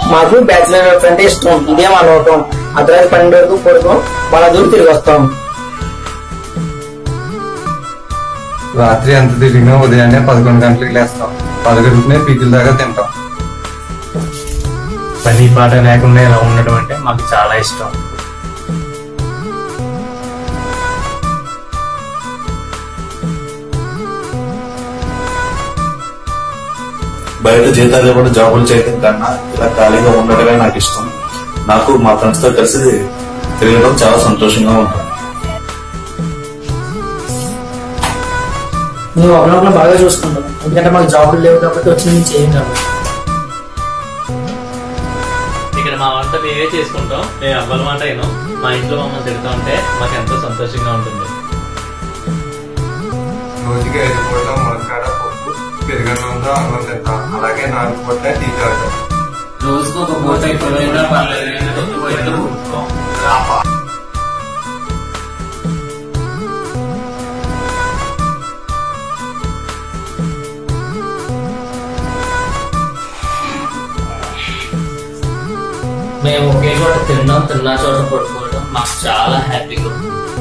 మాకు bachelor life అంటే ఇష్టం ఇదే మా లోకం అర్ధరాత్రి పన్నెండు వరకు పడుకోం వాళ్ళ దూరం తిరిగి వస్తాం రాత్రి ఎంత తిరిగినా ఉదయాన్నే పదకొండు గంటలకు లేస్తాం పదకొండునే పీకిల దాకా తింటాం పని పాట లేకుండా ఇలా ఉండడం అంటే మాకు చాలా ఇష్టం బయట జీతాలు ఇవ్వడం జాబులు చేయడం కన్నా ఇలా ఖాళీగా ఉండడమే నాకు ఇష్టం నాకు మా ఫ్రెండ్స్ తో కలిసి తిరగడం చాలా సంతోషంగా ఉంటుంది మేము ఒకరినొకరు బాగా చూసుకుంటాం ఎందుకంటే మాకు జాబులు లేవు కాబట్టి వచ్చిన నుంచి చేయం కాబట్టి ఇక్కడ మా వంట మేమే చేసుకుంటాం మేము అవ్వల మాట అయినా మా ఇంట్లో మమ్మల్ని తిడుతూ ఉంటే మాకు ఎంతో సంతోషంగా ఉంటుంది రోజుకి ఐదు పూట్ల మునక్కాడ పప్పు పెరుగన్నంతో అన్నం తింటాం అలాగే నాలుగు పూట్ల టీ తాగుతాం రోజుకు ఒక పూట ఎక్కువైనా పర్లేదు పొద్దుపోయిన ఊరుకోం. మేము ఒకే చోట తినడం తిన్న చోట పడుకోవడం మాకు చాలా హ్యాపీగా ఉంది